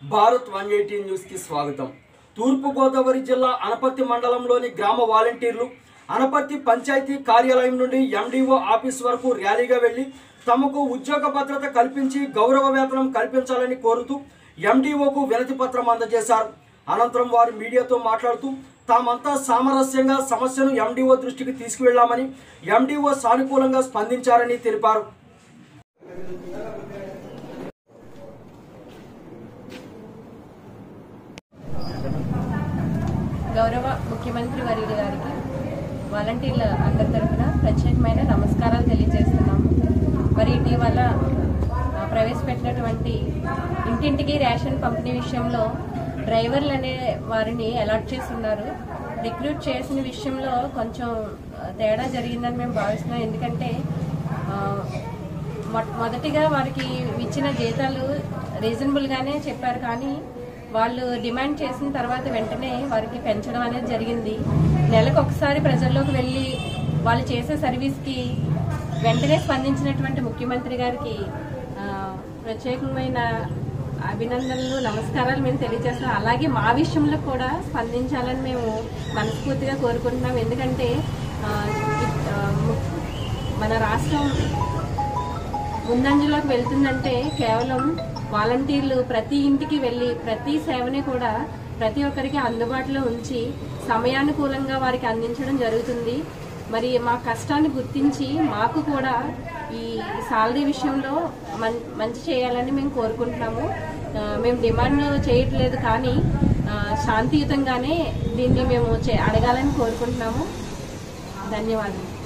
Bharat one eighty న్యూస్కి స్వాగతం తూర్పుగోదావరి జిల్లా అనపర్తి మండలంలోని గ్రామ వాలంటీర్లు అనపర్తి పంచాయతీ కార్యాలయం నుండి ఎండిఓ ఆఫీస్ వరకు ర్యాలీగా వెళ్లి తమకు ఉద్యోగ భద్రత కల్పించి గౌరవ వేతనం కల్పించాలని కోరుతూ ఎండిఓకు వినతి పత్రం అందజేశారు అనంతరం వారు మీడియాతో మాట్లాడుతూ తామంతా సామరస్యంగా సమస్యను ఎండిఓ దృష్టికి తీసుకువెళ్లామని ఎండిఓ సానుకూలంగా స్పందించారని తెలిపారు గౌరవ ముఖ్యమంత్రి వర్యులు గారికి వాలంటీర్ల అందరి తరఫున ప్రత్యేకమైన నమస్కారాలు తెలియజేస్తున్నాము మరి ఇటీవల ఆ, ప్రవేశపెట్టినటువంటి ఇంటింటికి రేషన్ పంపిణీ విషయంలో డ్రైవర్లు అనే వారిని అలాట్ చేస్తున్నారు రిక్రూట్ చేసిన విషయంలో కొంచెం ఆ, తేడా జరిగిందని మేము భావిస్తున్నాం ఎందుకంటే ఆ, మొ- మొదటిగా వారికి ఇచ్చిన జీతాలు రీజనబుల్గానే చెప్పారు కానీ వాళ్ళు డిమాండ్ చేసిన తర్వాత వెంటనే వారికి పెంచడం అనేది జరిగింది నెలకు ఒకసారి ప్రజల్లోకి వెళ్ళి వాళ్ళు చేసే సర్వీస్కి వెంటనే స్పందించినటువంటి ముఖ్యమంత్రి గారికి ఆ, ప్రత్యేకమైన అభినందనలు నమస్కారాలు మేము తెలియజేస్తున్నాం అలాగే మా విషయంలో కూడా స్పందించాలని మేము మనస్ఫూర్తిగా కోరుకుంటున్నాం ఎందుకంటే ఆ, ఇ- ఆ, ము- మన రాష్ట్రం ముందంజలోకి వెళ్తుందంటే కేవలం వాలంటీర్లు ప్రతి ఇంటికి వెళ్ళి ప్రతి సేవని కూడా ప్రతి ఒక్కరికి అందుబాటులో ఉంచి సమయానుకూలంగా వారికి అందించడం జరుగుతుంది మరి మా కష్టాన్ని గుర్తించి మాకు కూడా ఈ సాలరీ విషయంలో మం- మంచి చేయాలని మేము కోరుకుంటున్నాము ఆ, మేము డిమాండ్ చేయట్లేదు కానీ ఆ, శాంతియుతంగానే దీన్ని మేము చే- అడగాలని కోరుకుంటున్నాము ధన్యవాదాలు